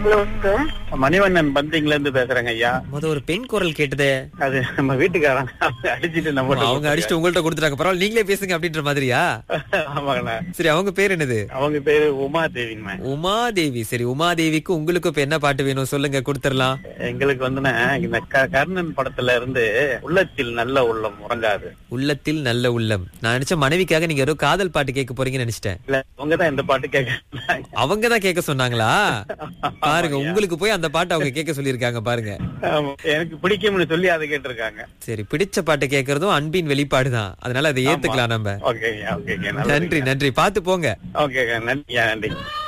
Hello sir Manivannan பந்திங்ல இருந்து பேசுறேங்க ஐயா முத ஒரு பெண் குரல் கேட்டதே அது நம்ம வீட்டுக்காரங்க அவங்க அடிச்சிட்டு நம்ம அவங்க அடிச்சுட்டு உங்கள்ட்ட கொடுத்துட்டாங்க பரவாயில்ல நீங்களே பேசுங்க அப்படின்ற மாதிரியா ஆமாங்கண்ணா சரி அவங்க பேர் என்னது அவங்க பேரு உமா தேவிங்கண்ணா உமாதேவி சரி உமாதேவிக்கு உங்களுக்கு இப்ப என்ன பாட்டு வேணும் சொல்லுங்க கொடுத்துடலாம் எங்களுக்கு வந்துண்ணே இந்த க- கர்ணன் படத்துல இருந்து உள்ளத்தில் நல்ல உள்ளம் உறங்காது உள்ளத்தில் நல்ல உள்ளம் நான் நினைச்ச மனைவிக்காக நீங்க ஏதோ காதல் பாட்டு கேட்க போறீங்கன்னு நினைச்சிட்டேன் இல்ல அவங்க தான் இந்த பாட்டு கேட்க அவங்க தான் கேட்க சொன்னாங்களா பாருங்க உங்களுக்கு போய் அந்த பாட்டு அவங்க கேட்க சொல்லியிருக்காங்க பாருங்க ஆமா. எனக்கு பிடிக்கும்னு சொல்லி அதை கேட்டிருக்காங்க சரி பிடிச்ச பாட்டு கேட்கறதும் அன்பின் வெளிப்பாடு தான் அதனால அதை ஏத்துக்கலாம் நம்ம ஓகேங்க ஓகேங்க நன்றி நன்றி பாத்து போங்க ஓகேங்க நன்றியா நன்றி